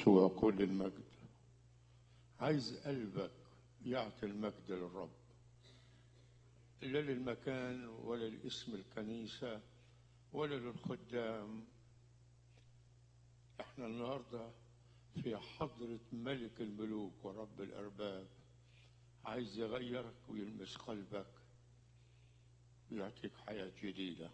يسوع كل المجد عايز قلبك يعطي المجد للرب لا للمكان ولا لاسم الكنيسة ولا للخدام احنا النهارده في حضرة ملك الملوك ورب الأرباب عايز يغيرك ويلمس قلبك ويعطيك حياة جديدة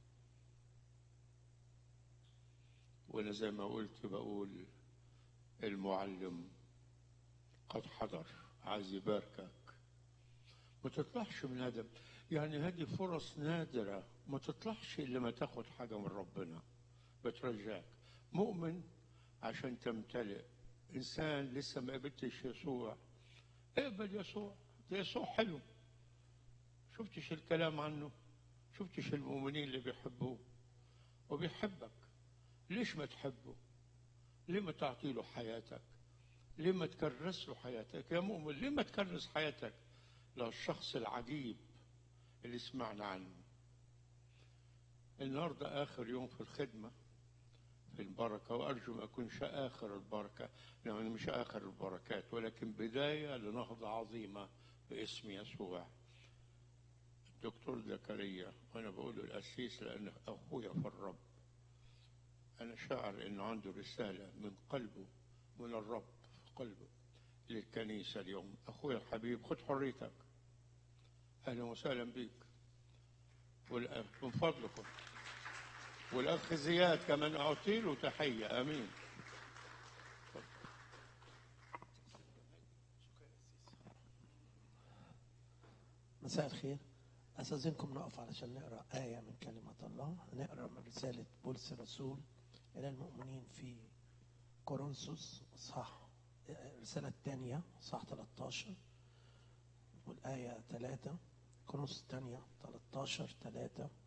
وأنا زي ما قلت بقول المعلم قد حضر عايز يباركك ما تطلعش من هذا يعني هذه فرص نادرة ما تطلعش إلا ما تاخد حاجة من ربنا بترجاك مؤمن عشان تمتلئ إنسان لسه ما قبلتش يسوع اقبل يسوع ده يسوع حلو شفتش الكلام عنه شفتش المؤمنين اللي بيحبوه وبيحبك ليش ما تحبه ليه ما تعطي له حياتك ليه ما تكرس له حياتك يا مؤمن ليه ما تكرس حياتك للشخص العجيب اللي سمعنا عنه النهارده اخر يوم في الخدمه في البركه وارجو ما يكونش اخر البركه لان مش اخر البركات ولكن بدايه لنهضه عظيمه باسم يسوع الدكتور زكريا وانا بقول له الاسيس لان اخويا في الرب انا شاعر انه عنده رساله من قلبه من الرب في قلبه للكنيسه اليوم اخويا الحبيب خد حريتك اهلا وسهلا بيك والأخ من فضلكم والاخ زياد كمان اعطي له تحيه امين مساء الخير أستاذنكم نقف علشان نقرأ آية من كلمة الله نقرأ من رسالة بولس الرسول إلى المؤمنين في كورنثوس صح الرسالة الثانية صح 13 والآية 3 كورنثوس الثانية 13 3